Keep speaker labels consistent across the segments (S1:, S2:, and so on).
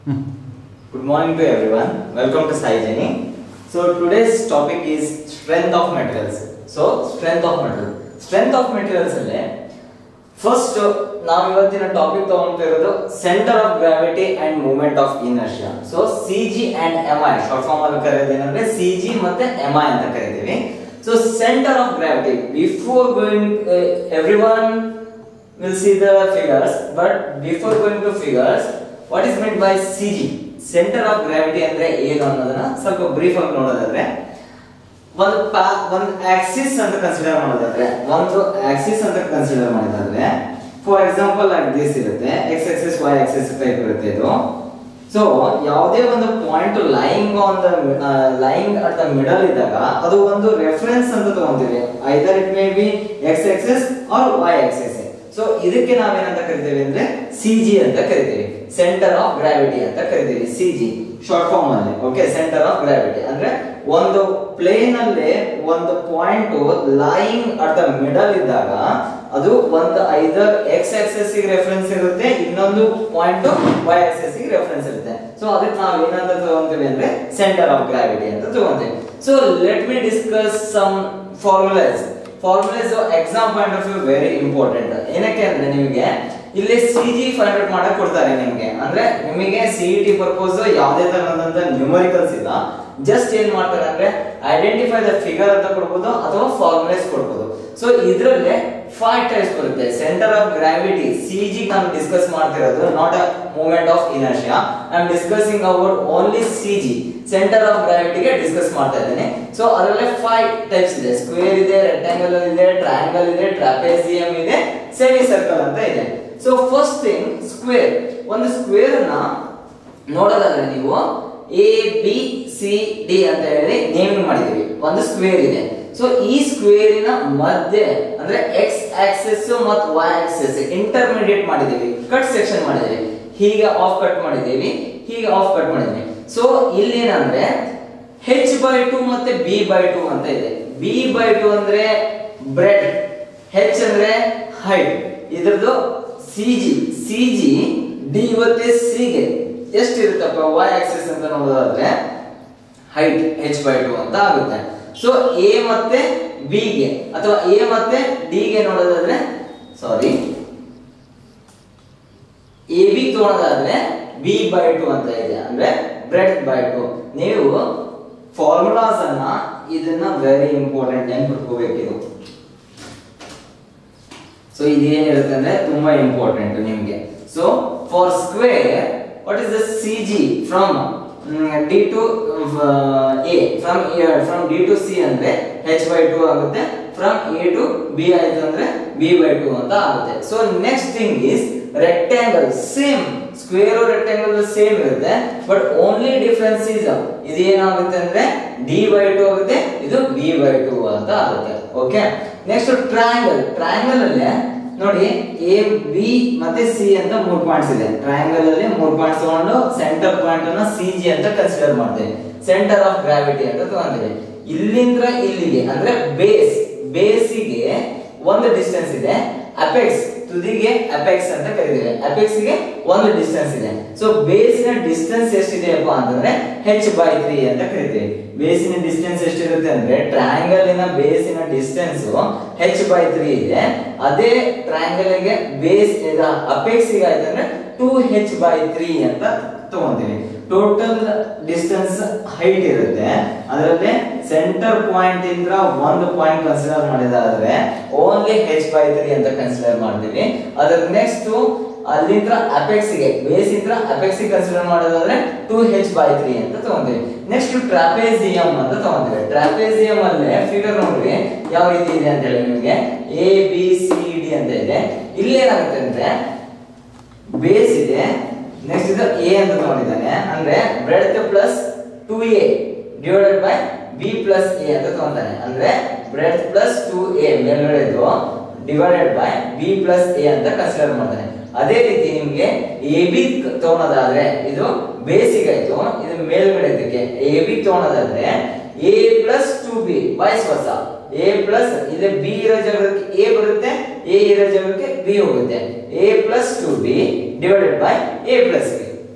S1: Good morning to everyone. Welcome to Saijani. So today's topic is strength of materials. So strength of material. Strength of materials ಅಲ್ಲಿ first ನಾವು ಇವತ್ತಿನ topic ತಗೊಂತಾ ಇರೋದು centre of gravity and movement of inertia so C G and M I short form ಅಲ್ಲಿ ಕರೆಯೋದು ಏನಂದ್ರೆ C G ಮತ್ತೆ M I ಅಂತ ಕರಿತೀವಿ so centre of gravity before going every one will see the figures but before going to figures what is meant by CG center of gravity ಅಂದ್ರೆ ಏನು ಅನ್ನೋದನ್ನ ಸ್ವಲ್ಪ ಬ್ರೀಫ್ ಆಗಿ ನೋಡೋದಾದ್ರೆ ಒಂದು ಪಾ ಒಂದು ಆಕ್ಸಿಸ್ ಅಂತ ಕನ್ಸಿಡರ್ ಮಾಡೋದಾದ್ರೆ ಒಂದು ಆಕ್ಸಿಸ್ ಅಂತ ಕನ್ಸಿಡರ್ ಮಾಡೋದಾದ್ರೆ ಫಾರ್ ಎಕ್ಸಾಂಪಲ್ ಲೈಕ್ ದಿಸ್ ಇರುತ್ತೆ X axis Y axis type ಇರುತ್ತೆ ಇದು ಸೊ ಯಾವುದೇ ಒಂದು point lying on the lying at the middle ಇದ್ದಾಗ ಅದು ಒಂದು ರೆಫರೆನ್ಸ್ ಅಂತ ತಗೊಂತೀವಿ either it may be X axis or Y axis so ಇದಕ್ಕೆ ನಾವೇನಂತ ಕರಿತೀವಿ ಅಂದ್ರೆ ಸಿ ಜಿ ಅಂತ ಕರಿತೀವಿ ಸೆಂಟರ್ ಆಫ್ ಗ್ರಾವಿಟಿ ಅಂತ ಕರಿತೀವಿ ಸಿ ಜಿ ಶಾರ್ಟ್ ಫಾರ್ಮ್ ಅಲ್ಲಿ ಓಕೆ ಸೆಂಟರ್ ಆಫ್ ಗ್ರಾವಿಟಿ ಅಂದ್ರೆ ಒಂದು ಪ್ಲೇನ್ ಅಲ್ಲಿ ಒಂದು point lying at the middle ಇದ್ದಾಗ ಅದು ಒಂದು ಐದರ್ ಎಕ್ಸ್ ಆಕ್ಸೆಸ್ ರೆಫರೆನ್ಸ್ ಇರುತ್ತೆ ಇನ್ನೊಂದು ಪಾಯಿಂಟ್ ವೈ ಆಕ್ಸೆಸ್ ರೆಫರೆನ್ಸ್ ಇರುತ್ತೆ ಸೊ ಅದಕ್ಕೆ ನಾವು ಏನಂತ ತಗೊಂತೀವಿ ಅಂದ್ರೆ ಸೆಂಟರ್ ಆಫ್ ಗ್ರಾವಿಟಿ ಅಂತ ತಗೊಂತೀವಿ so let me discuss some formulas formulas exam point of view very important ಏನಕ್ಕೆ ಅಂದ್ರೆ ನಿಮಗೆ ಇಲ್ಲಿ ಸಿ ಜಿ ಫೈವ್ ಹಂಡ್ರೆಡ್ ಮಾಡಕ್ ಕೊಡ್ತಾರೆ ನಿಮಗೆ ಅಂದ್ರೆ ನಿಮಗೆ ಸಿ ಇ ಟಿ ಪರ್ಪೋಸ್ ಯಾವುದೇ ತರದಂತ ನ್ಯೂಮರಿಕಲ್ಸ್ ಇಲ್ಲ ಜಸ್ಟ್ ಏನ್ ಮಾಡ್ತಾರೆ ಅಂದ್ರೆ ಐಡೆಂಟಿಫೈ ದ ಫಿಗರ್ ಅಂತ ಕೊಡ್ಬೋದು ಅಥವಾ ಫಾರ್ಮುಲಾಸ್ ಕೊಡ್ಬೋದು ಸೊ ಇದ್ರಲ್ಲೇ ಫೈವ್ ಟೈಪ್ಸ್ ಬರುತ್ತೆ centre of gravity C G ನಾನು ಡಿಸ್ಕಸ್ ಮಾಡ್ತಿರೋದು not a movement of inertia I am discussing about only C G centre of ಗ್ರಾವಿಟಿಗೆ ಡಿಸ್ಕಸ್ ಮಾಡ್ತಾ ಇದ್ದೇನೆ ಸೊ ಅದರಲ್ಲೇ ಫೈವ್ ಟೈಪ್ಸ್ ಇದೆ ಸ್ಕ್ವೇರ್ ಇದೆ ರೆಕ್ಟಾಂಗಲ್ ಇದೆ ಟ್ರಯಾಂಗಲ್ ಇದೆ ಟ್ರಾಪೇಸಿಯಂ ಇದೆ ಸೆಮಿ ಸರ್ಕಲ್ ಅಂತ ಇದೆ ಸೊ ಫಸ್ಟ್ ಥಿಂಗ್ ಸ್ಕ್ವೇರ್ ಒಂದು ಸ್ಕ್ವೇರ್ ನ ನೋಡೋದಾದ್ರೆ ನೀವು ಎ ಬಿ ಸಿ ಡಿ ಅಂತ ಹೇಳಿ ನೇಮಿಂಗ್ ಮಾಡಿದೀವಿ ಒಂದು ಸ್ಕ್ವೇರ್ ಇದೆ ಸೊ ಈ ಸ್ಕ್ವೇರಿನ ಮಧ್ಯೆ ಅಂದ್ರೆ ಎಕ್ಸ್ ಆಕ್ಸಿಸ್ ಮತ್ತು ವೈ ಆಕ್ಸಿಸ್ ಇಂಟರ್ಮೀಡಿಯೇಟ್ ಮಾಡಿದೀವಿ ಕಟ್ ಸೆಕ್ಷನ್ ಮಾಡಿದೀವಿ ಹೀಗೆ ಆಫ್ ಕಟ್ ಮಾಡಿದೀವಿ ಹೀಗೆ ಆಫ್ ಕಟ್ ಮಾಡಿದೀವಿ ಸೊ ಇಲ್ಲಿ ಏನಂದ್ರೆ ಹೆಚ್ ಬೈ ಟು ಮತ್ತೆ ಬಿ ಬೈ ಟು ಅಂತ ಇದೆ ಬಿ ಬೈ ಟು ಅಂದ್ರೆ ಬ್ರೆಡ್ ಹೆಚ್ ಅಂದ್ರೆ ಹೈಟ್ ಇದ್ರದ್ದು C G C G D ಮತ್ತೆ ಸಿ ಗೆ ಎಷ್ಟಿರುತ್ತಪ್ಪ ವೈ ಆಕ್ಸಿಸ್ ಅಂತ ನೋಡೋದಾದ್ರೆ ಹೈಟ್ ಹೆಚ್ ಬೈ ಟು ಅಂತ ಆಗುತ್ತೆ ಸೊ ಎ ಮತ್ತೆ ಬಿ ಗೆ ಅಥವಾ ಎ ಮತ್ತೆ ಡಿ ಗೆ ನೋಡೋದಾದ್ರೆ ಸಾರಿ ಎ ಬಿ ತಗೊಳೋದಾದ್ರೆ ಬಿ ಬೈ ಟು ಅಂತ ಇದೆ ಅಂದ್ರೆ ಬ್ರೆಡ್ ಬೈ ಟು ನೀವು ಫಾರ್ಮುಲಾಸ್ ಅನ್ನ ಇದನ್ನ ವೆರಿ ಇಂಪಾರ್ಟೆಂಟ್ ನೆನ್ಪಿಟ್ಕೋಬೇಕಿದು ಸೊ ಇದೇನಿರುತ್ತೆ ಅಂದ್ರೆ ತುಂಬಾ ಇಂಪಾರ್ಟೆಂಟ್ ನಿಮ್ಗೆ so for square what is the C G from D to A from from D to C ಅಂದ್ರೆ ಹೆಚ್ ಬೈ ಟು ಆಗುತ್ತೆ ಫ್ರಮ್ ಎ ಟು ಬಿ ಆಯ್ತು ಅಂದ್ರೆ ಬಿ ಬೈ ಟು ಅಂತ ಆಗುತ್ತೆ so next thing is rectangle same square rectangle same ಇರುತ್ತೆ but only difference is ಇದು ಏನಾಗುತ್ತೆ ಅಂದ್ರೆ ಡಿ ಬೈ ಟು ಆಗುತ್ತೆ ಇದು ಬಿ ಬೈ ಟು ಅಂತ ಆಗುತ್ತೆ ಓಕೆ ನೆಕ್ಸ್ಟ್ ಟ್ರಯಾಂಗಲ್ ಟ್ರಯಾಂಗಲ್ ಅಲ್ಲಿ ನೋಡಿ ಎ ಬಿ ಮತ್ತೆ ಸಿ ಅಂತ ಮೂರ್ ಪಾಯಿಂಟ್ಸ್ ಇದೆ ಟ್ರಯಾಂಗಲ್ ಅಲ್ಲಿ ಮೂರ್ ಪಾಯಿಂಟ್ಸ್ ತಗೊಂಡು ಸೆಂಟರ್ ಪಾಯಿಂಟ್ ಅನ್ನ ಸಿ ಜಿ ಅಂತ ಕನ್ಸಿಡರ್ ಮಾಡ್ತೇವೆ ಸೆಂಟರ್ ಆಫ್ ಗ್ರಾವಿಟಿ ಅಂತ ತಗೊಂಡಿದೆ ಇಲ್ಲಿಂದ ಇಲ್ಲಿಗೆ ಅಂದ್ರೆ ಬೇಸ್ ಬೇಸಿಗೆ ಒಂದು ಡಿಸ್ಟೆನ್ಸ್ ಇದೆ ಅಪೆಕ್ಸ್ ತುದಿಗೆ ಅಪೆಕ್ಸ್ ಅಂತ ಕರೀತೀವಿ ಅಪೆಕ್ಸ್ ಗೆ ಒಂದು ಡಿಸ್ಟೆನ್ಸ್ ಇದೆ ಸೊ ಬೇಸಿನ ಡಿಸ್ಟೆನ್ಸ್ ಎಷ್ಟಿದೆಯಪ್ಪ ಅಂತಂದ್ರೆ ಹೆಚ್ ಬೈ ತ್ರೀ ಅಂತ ಕರಿತೀವಿ ಬೇಸಿನ ಡಿಸ್ಟೆನ್ಸ್ ಎಷ್ಟಿರುತ್ತೆ ಅಂದ್ರೆ ಟ್ರಯಾಂಗಲ್ ಬೇಸಿನ ಡಿಸ್ಟೆನ್ಸ್ ಹೆಚ್ ಬೈ ತ್ರೀ ಇದೆ ಅದೇ ಟ್ರಯಾಂಗಲ್ ಗೆ ಬೇಸ್ ಅಪೆಕ್ಸ್ ಗೆ ಆಯ್ತು ಅಂದ್ರೆ ಟೂ ಹೆಚ್ ಬೈ ತ್ರೀ ಅಂತ ತಗೊಂತೀವಿ ಟೋಟಲ್ ಡಿಸ್ಟೆನ್ಸ್ ಹೈಟ್ ಇರುತ್ತೆ ಅದರಲ್ಲಿ ಸೆಂಟರ್ ಪಾಯಿಂಟ್ ಇಂದ ಒಂದು ಪಾಯಿಂಟ್ ಕನ್ಸಿಡರ್ ಮಾಡಿದಾದ್ರೆ ಓನ್ಲಿ ಹೆಚ್ ಬೈ ತ್ರೀ ಅಂತ ಕನ್ಸಿಡರ್ ಮಾಡ್ತೀವಿ ಅದ್ರ ನೆಕ್ಸ್ಟ್ ಅಲ್ಲಿಂದ ಅಪೆಕ್ಸ್ ಗೆ ಬೇಸ್ ಇಂದ ಅಪೆಕ್ಸ್ ಕನ್ಸಿಡರ್ ಮಾಡೋದಾದ್ರೆ ಟೂ ಹೆಚ್ ಬೈ ತ್ರೀ ಅಂತ ತಗೊಂತೀವಿ ನೆಕ್ಸ್ಟ್ ಟ್ರಾಪೇಸಿಯಂ ಅಂತ ತಗೊಂತೀವಿ ಟ್ರಾಪೇಸಿಯಂ ಅಲ್ಲೇ ಫಿಗರ್ ನೋಡ್ರಿ ಯಾವ ರೀತಿ ಇದೆ ಅಂತ ಹೇಳಿ ನಿಮಗೆ ಎ ಬಿ ಸಿ ಡಿ ಅಂತ ಇದೆ ಇಲ್ಲಿ ಏನಾಗುತ್ತೆ ಅಂದ್ರೆ ಬೇಸ್ ಇದೆ ನೆಕ್ಸ್ಟ್ ಇದು ಎ ಅಂತ ತಗೊಂಡಿದ್ದಾನೆ ಅಂದ್ರೆ breadth plus two A divided by B plus A ಅಂತ ತಗೊಂತಾನೆ ಅಂದ್ರೆ ಬ್ರೆಡ್ ಪ್ಲಸ್ ಟೂ ಎ ಮೇಲ್ಗಡೆದು divided by B plus A ಅಂತ ಕನ್ಸಿಡರ್ ಮಾಡ್ತಾನೆ ಅದೇ ರೀತಿ ನಿಮ್ಗೆ ಎ ಬಿ ತಗೊಳೋದಾದ್ರೆ ಇದು ಬೇಸಿಕ್ ಆಯ್ತು ಇದು ಮೇಲ್ಗಡೆ ಇದಕ್ಕೆ ಎ ಬಿ ತಗೊಳೋದಾದ್ರೆ A plus two B vice versa A plus ಇಲ್ಲಿ ಬಿ ಇರೋ ಜಾಗಕ್ಕೆ ಎ ಬರುತ್ತೆ ಎ ಇರೋ ಜಾಗಕ್ಕೆ ಬಿ ಹೋಗುತ್ತೆ A plus two B divided by A plus B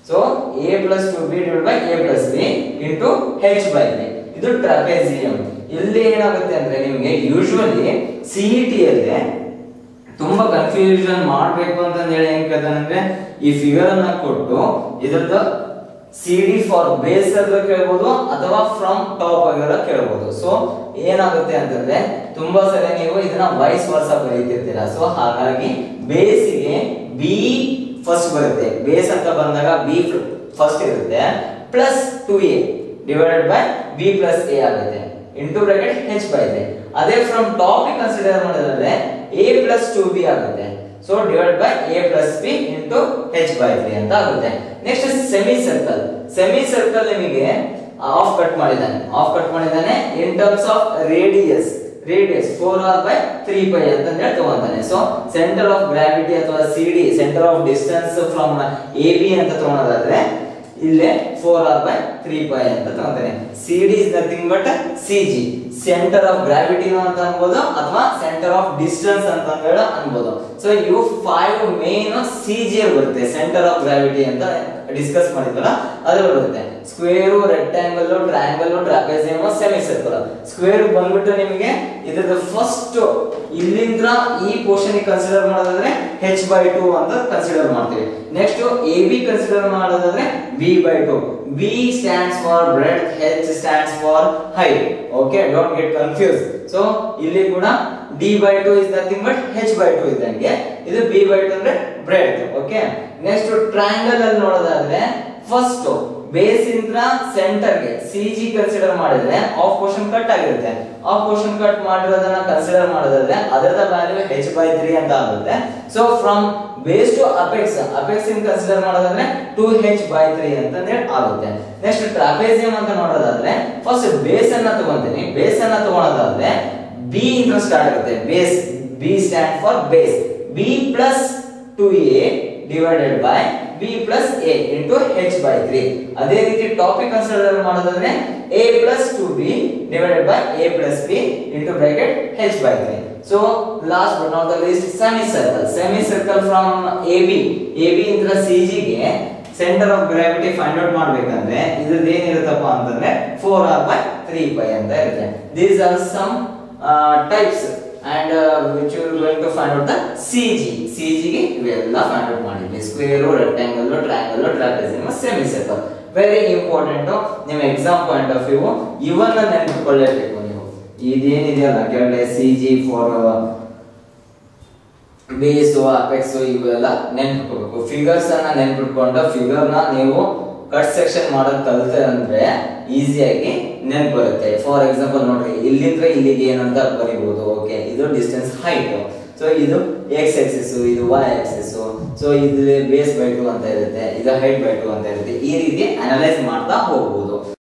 S1: so A plus two B divide by A plus B into H by B ಇದು trapezium ಇಲ್ಲಿ ಏನಾಗುತ್ತೆ ಅಂದ್ರೆ ನಿಮಗೆ ಯೂಶುವಲಿ ಸಿ ಇ ಟಿ ಅಲ್ಲಿ ತುಂಬಾ ಕನ್ಫ್ಯೂಷನ್ ಮಾಡ್ಬೇಕು ಅಂತ ಹೇಳಿ ಏನ್ ಕೇಳ್ತಾನಂದ್ರೆ ಈ ಫಿಗರ್ ಅನ್ನ ಕೊಟ್ಟು ಇದ್ರದ್ದು ಸಿ ಡಿ ಫಾರ್ ಬೇಸ್ ಆದ್ರೂ ಕೇಳ್ಬೋದು ಅಥವಾ ಫ್ರಮ್ ಟಾಪ್ ಆಗಿರೋ ಕೇಳ್ಬೋದು ಸೊ ಏನಾಗುತ್ತೆ ಅಂತಂದ್ರೆ ತುಂಬಾ ಸಲ ನೀವು ಇದನ್ನ ವೈಸ್ ವರ್ಸ ಬರೀತಿರ್ತೀರಾ ಸೊ ಹಾಗಾಗಿ ಬೇಸಿಗೆ ಬಿ ಫಸ್ಟ್ ಬರುತ್ತೆ ಬೇಸ್ ಅಂತ ಬಂದಾಗ ಬಿ ಫಸ್ಟ್ ಇರುತ್ತೆ plus two A divided by B plus A ಆಗುತ್ತೆ ಇಂಟು ಬ್ರಾಕೆಟ್ ಹೆಚ್ ಬೈ ಇದೆ ಅದೇ ಫ್ರಮ್ ಟಾಪಿಕ್ ಕನ್ಸಿಡರ್ ಮಾಡಿದ್ರೆ ಎ ಪ್ಲಸ್ ಟು ಬಿ ಆಗುತ್ತೆ so divide by A plus B into H by three ಅಂತ ಆಗುತ್ತೆ next semi circle semi circle ನಿಮಗೆ half cut ಮಾಡಿದ್ದಾನೆ half cut ಮಾಡಿದ್ದಾನೆ in terms of radius radius four R by three pi ಅಂತ ಹೇಳಿ ತಗೊಂತಾನೆ so centre of gravity ಅಥವಾ C D centre of distance from A B ಅಂತ ತಗೊಳೋದಾದ್ರೆ ಇಲ್ಲೇ four R by three pi ಅಂತ ತಗೊಂತಾನೆ C D is nothing but C G centre of gravity ಅಂತ ಅನ್ಬೋದು ಅಥವಾ ಸೆಂಟರ್ ಆಫ್ ಡಿಸ್ಟೆನ್ಸ್ ಅಂತ ಹೇಳಿ ಅನ್ಬೋದು ಸೊ ಇವು ಫೈವ್ ಮೇನ್ ಸಿ ಜಿ ಬರುತ್ತೆ ಸೆಂಟರ್ ಆಫ್ ಗ್ರಾವಿಟಿ ಅಂತ ಡಿಸ್ಕಸ್ ಮಾಡಿದ್ವಲ್ಲ ಅದ್ರಲ್ಲಿ ಬರುತ್ತೆ square rectangle triangle trapezium semi circle square ಬಂದ್ಬಿಟ್ಟು ನಿಮಗೆ ಇದ್ರದ್ದು ಫಸ್ಟ್ ಇಲ್ಲಿಂದ ಈ ಪೋರ್ಷನ್ ಕನ್ಸಿಡರ್ ಮಾಡೋದಾದ್ರೆ ಹೆಚ್ ಬೈ ಟು ಅಂತ ಕನ್ಸಿಡರ್ ಮಾಡ್ತೀವಿ ನೆಕ್ಸ್ಟ್ ಎ ಬಿ ಕನ್ಸಿಡರ್ ಮಾಡೋದಾದ್ರೆ B by two B stands for breadth H stands for height okay don't get confuse so ಇಲ್ಲಿ ಕೂಡ D by two is nothing but H by to ಇದ್ದಂಗೆ ಇದು B by two ಅಂದ್ರೆ breadth okay next triangle ಅಲ್ಲಿ ನೋಡೋದಾದ್ರೆ first base ಇಂದ centre ಗೆ C G consider ಮಾಡಿದ್ರೆ ಆಫ್ ಪೋರ್ಷನ್ ಕಟ್ ಆಗಿರುತ್ತೆ ಆಫ್ ಪೋರ್ಷನ್ ಕಟ್ ಮಾಡಿರೋದನ್ನ ಕನ್ಸಿಡರ್ ಮಾಡೋದಾದ್ರೆ ಅದರದ ವ್ಯಾಲ್ಯೂ ಹೆಚ್ ಬೈ ತ್ರೀ ಅಂತ ಆಗುತ್ತೆ so from base to apex apex in consider ಮಾಡೋದಾದ್ರೆ ಟು ಹೆಚ್ ಬೈ ತ್ರೀ ಅಂತ ಹೇಳಿ ಆಗುತ್ತೆ ನೆಕ್ಸ್ಟ್ ಟ್ರಾಪೇಸಿಯಂ ಅಂತ ನೋಡೋದಾದ್ರೆ ಫಸ್ಟ್ ಬೇಸ್ ಅನ್ನ ತಗೊಂತೀನಿ ಬೇಸ್ ಅನ್ನ ತಗೊಳೋದಾದ್ರೆ ಬಿ ಇಂದ ಸ್ಟಾರ್ಟ್ ಆಗುತ್ತೆ base B stand for base B plus two A divided by B plus A into H by three ಅದೇ ರೀತಿ ಟಾಪಿಕ್ ಕನ್ಸಿಡರ್ ಮಾಡೋದಾದ್ರೆ A plus two B divided by A plus B into bracket H by three so last but not the least semi circle semi circle from A B A B ಇಂದ C ಜಿಗೆ centre of gravity find out ಮಾಡ್ಬೇಕಂದ್ರೆ ಇದ್ರದ್ದು ಏನಿರುತ್ತಪ್ಪ ಅಂತಂದ್ರೆ four R by three pi ಅಂತ ಇರುತ್ತೆ these are some types and which you going to find out the C G C ಜಿಗೆ ಇವೆಲ್ಲ ಫೈಂಡ್ ಔಟ್ ಮಾಡಿದ್ವಿ square rectangle triangle trapezium semi circle very important ನಿಮ್ಮ ಎಕ್ಸಾಮ್ ಪಾಯಿಂಟ್ ಆಫ್ ವ್ಯೂ ಇವನ್ನ ನೆನಪಿಕೊಳ್ಳೇಬೇಕು ನೀವು ಇದೇನಿದೆಯಲ್ಲ ಕೆಳಗಡೆ C G for base apex ಇವೆಲ್ಲ ನೆನ್ಪಿಟ್ಕೋಬೇಕು ಫಿಗರ್ಸ್ ಅನ್ನ ನೆನ್ಪಿಟ್ಕೊಂಡು ಫಿಗರ್ ನ ನೀವು ಕಟ್ ಸೆಕ್ಷನ್ ಮಾಡೋದ್ ಕಲಿತೆ ಅಂದ್ರೆ ಈಸಿಯಾಗಿ ನೆನ್ಪು ಬರುತ್ತೆ ಫಾರ್ ಎಕ್ಸಾಂಪಲ್ ನೋಡ್ರಿ ಇಲ್ಲಿಂದ ಇಲ್ಲಿಗೆ ಏನಂತ ಬರೀಬಹುದು ಓಕೆ ಇದು ಡಿಸ್ಟೆನ್ಸ್ ಹೈಟ್ ಸೊ ಇದು ಎಕ್ಸ್ ಎಕ್ಸಿಸ್ ಇದು ವೈ ಎಕ್ಸಿಸ್ ಸೊ ಇದು ಬೇಸ್ ಬೈ ಟು ಅಂತ ಇರುತ್ತೆ ಇದು ಹೈಟ್ ಬೈ ಟು ಅಂತ ಇರುತ್ತೆ ಈ ರೀತಿ ಅನಲೈಸ್ ಮಾಡ್ತಾ ಹೋಗ್ಬೋದು